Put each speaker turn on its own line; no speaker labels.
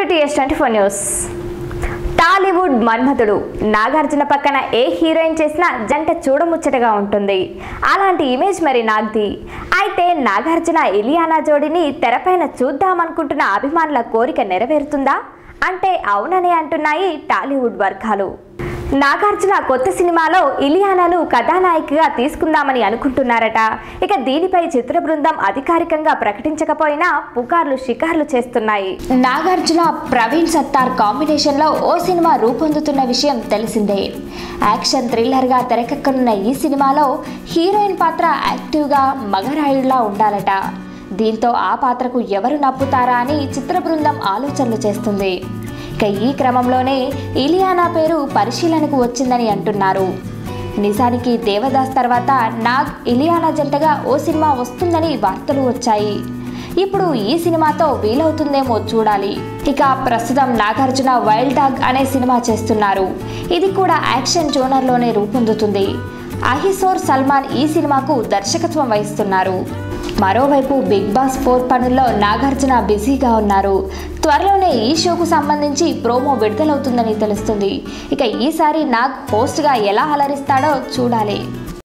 to TS twenty four news Tollywood Manmadhudu Nagarjuna పక్కన ఏ heroine చేసినా జంట చూడముచ్చటగా ఉంటుంది అలాంటి ఇమేజ్ మరి నాగ్ది అయితే నాగార్జున ఇలియానా జోడిని తెరపైన చూద్దామనుకుంటున్న అభిమానుల కోరిక నెరవేరుతుందా అంటే అవునని అంటున్నాయి టాలీవుడ్ వర్గాలు నాగార్జున కొత్త సినిమాలో ఇలియానాను కథానాయికగా తీసుకుందామని అనుకుంటున్నారట ఇక దీనిపై చిత్ర బృందం అధికారికంగా ప్రకటించకపోయినా పుకార్లు షికార్లు చేస్తున్నాయి నాగార్జున ప్రవీణ్ సత్తార్ కాంబినేషన్ లో ఓ సినిమా రూపొందుతున్న విషయం తెలిసిందే యాక్షన్ థ్రిల్లర్ గా తెరకెక్కనున్న ఈ సినిమాలో హీరోయిన్ పాత్ర యాక్టివ్గా మగరాయుడులా ఉండాలట దీంతో ఆ పాత్రకు ఎవరు నప్పుతారా అని చిత్ర బృందం ఆలోచనలు చేస్తుంది ఇక ఈ క్రమంలోనే ఇలియానా పేరు పరిశీలనకు వచ్చిందని అంటున్నారు నిజానికి దేవదాస్ తర్వాత నాగ్ ఇలియానా జంటగా ఓ సినిమా వస్తుందని వార్తలు వచ్చాయి ఇప్పుడు ఈ సినిమాతో వీలవుతుందేమో చూడాలి ఇక ప్రస్తుతం నాగార్జున వైల్డ్ డాగ్ అనే సినిమా చేస్తున్నారు ఇది కూడా యాక్షన్ జోనర్లోనే రూపొందుతుంది అహిసోర్ సల్మాన్ ఈ సినిమాకు దర్శకత్వం వహిస్తున్నారు మరోవైపు బిగ్ బాస్ ఫోర్ పనుల్లో నాగార్జున బిజీగా ఉన్నారు త్వరలోనే ఈ షోకు సంబంధించి ప్రోమో విడుదలవుతుందని తెలుస్తుంది ఇక ఈసారి నాగ్ హోస్ట్గా ఎలా అలరిస్తాడో చూడాలి